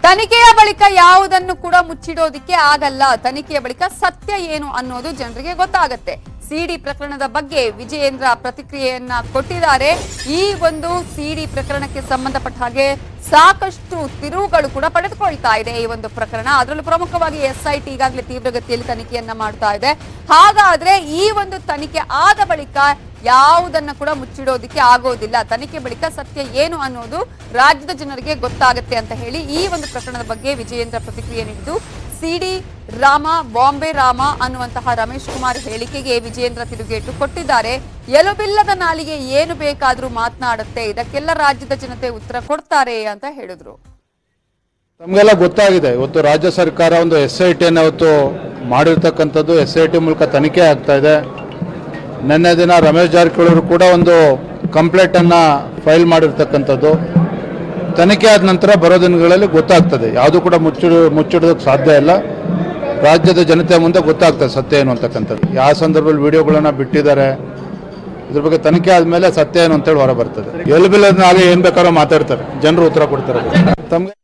ತನಿಖೆಯ ಬಳಿಕ ಯಾವುದನ್ನು ಕೂಡ ಮುಚ್ಚಿಡೋದಿಕ್ಕೆ ಆಗಲ್ಲ ತನಿಖೆಯ ಬಳಿಕ ಸತ್ಯ ಏನು ಅನ್ನೋದು ಜನರಿಗೆ ಗೊತ್ತಾಗತ್ತೆ ಸಿಡಿ ಪ್ರಕರಣದ ಬಗ್ಗೆ ವಿಜಯೇಂದ್ರ ಪ್ರತಿಕ್ರಿಯೆಯನ್ನ ಕೊಟ್ಟಿದ್ದಾರೆ ಈ ಒಂದು ಸಿಡಿ ಪ್ರಕರಣಕ್ಕೆ ಸಂಬಂಧಪಟ್ಟ ಹಾಗೆ ಸಾಕಷ್ಟು ತಿರುವುಗಳು ಕೂಡ ಪಡೆದುಕೊಳ್ತಾ ಇದೆ ಈ ಒಂದು ಪ್ರಕರಣ ಅದರಲ್ಲೂ ಪ್ರಮುಖವಾಗಿ ಎಸ್ಐಟಿ ಈಗಾಗಲೇ ತೀವ್ರಗತಿಯಲ್ಲಿ ತನಿಖೆಯನ್ನ ಮಾಡ್ತಾ ಇದೆ ಹಾಗಾದ್ರೆ ಈ ಒಂದು ತನಿಖೆ ಆದ ಬಳಿಕ ಯಾವುದನ್ನ ಕೂಡ ಮುಚ್ಚಿಡೋದಿಕ್ಕೆ ಆಗೋದಿಲ್ಲ ತನಿಖೆ ಬಳಿಕ ಸತ್ಯ ಏನು ಅನ್ನೋದು ರಾಜ್ಯದ ಜನರಿಗೆ ಗೊತ್ತಾಗುತ್ತೆ ಅಂತ ಹೇಳಿ ಈ ಒಂದು ಪ್ರಕರಣದ ಬಗ್ಗೆ ವಿಜಯೇಂದ್ರ ಪ್ರತಿಕ್ರಿಯೆ ನೀಡಿದ್ದು ಸಿಡಿ ರಾಮ ಬಾಂಬೆ ರಾಮ ಅನ್ನುವಂತಹ ರಮೇಶ್ ಕುಮಾರ್ ಹೇಳಿಕೆಗೆ ವಿಜಯೇಂದ್ರ ತಿರುಗೇಟು ಕೊಟ್ಟಿದ್ದಾರೆ ಎಲುಬಿಲ್ಲದ ನಾಲಿಗೆ ಏನು ಬೇಕಾದ್ರೂ ಮಾತನಾಡುತ್ತೆ ಇದಕ್ಕೆಲ್ಲ ರಾಜ್ಯದ ಜನತೆ ಉತ್ತರ ಕೊಡ್ತಾರೆ ಅಂತ ಹೇಳಿದ್ರು ತಮಗೆಲ್ಲ ಗೊತ್ತಾಗಿದೆ ಇವತ್ತು ರಾಜ್ಯ ಸರ್ಕಾರ ಒಂದು ಎಸ್ ಐ ಟಿಯನ್ನು ಇವತ್ತು ಮಾಡಿರ್ತಕ್ಕಂಥದ್ದು ಎಸ್ ಐ ಟಿ ಮೂಲಕ ತನಿಖೆ ಆಗ್ತಾ ಇದೆ ನಿನ್ನೆ ದಿನ ರಮೇಶ್ ಜಾರಕಿಹೊಳಿ ಅವರು ಕೂಡ ಒಂದು ಕಂಪ್ಲೇಂಟನ್ನು ಫೈಲ್ ಮಾಡಿರ್ತಕ್ಕಂಥದ್ದು ತನಿಖೆ ಆದ ನಂತರ ಬರೋ ದಿನಗಳಲ್ಲಿ ಗೊತ್ತಾಗ್ತದೆ ಯಾವುದು ಕೂಡ ಮುಚ್ಚಿಡು ಮುಚ್ಚಿಡೋದಕ್ಕೆ ಸಾಧ್ಯ ಇಲ್ಲ ರಾಜ್ಯದ ಜನತೆ ಮುಂದೆ ಗೊತ್ತಾಗ್ತದೆ ಸತ್ಯ ಏನು ಅಂತಕ್ಕಂಥದ್ದು ಯಾವ ಸಂದರ್ಭದಲ್ಲಿ ವಿಡಿಯೋಗಳನ್ನ ಬಿಟ್ಟಿದ್ದಾರೆ ಇದ್ರ ಬಗ್ಗೆ ತನಿಖೆ ಆದಮೇಲೆ ಸತ್ಯ ಏನು ಅಂತೇಳಿ ಹೊರ ಬರ್ತದೆ ಎಲ್ಲಿ ಬಿಲ್ಲದ ನಾಳೆ ಏನು ಬೇಕಾದ್ರೂ ಮಾತಾಡ್ತಾರೆ ಜನರು ಉತ್ತರ ಕೊಡ್ತಾರೆ ತಮಗೆ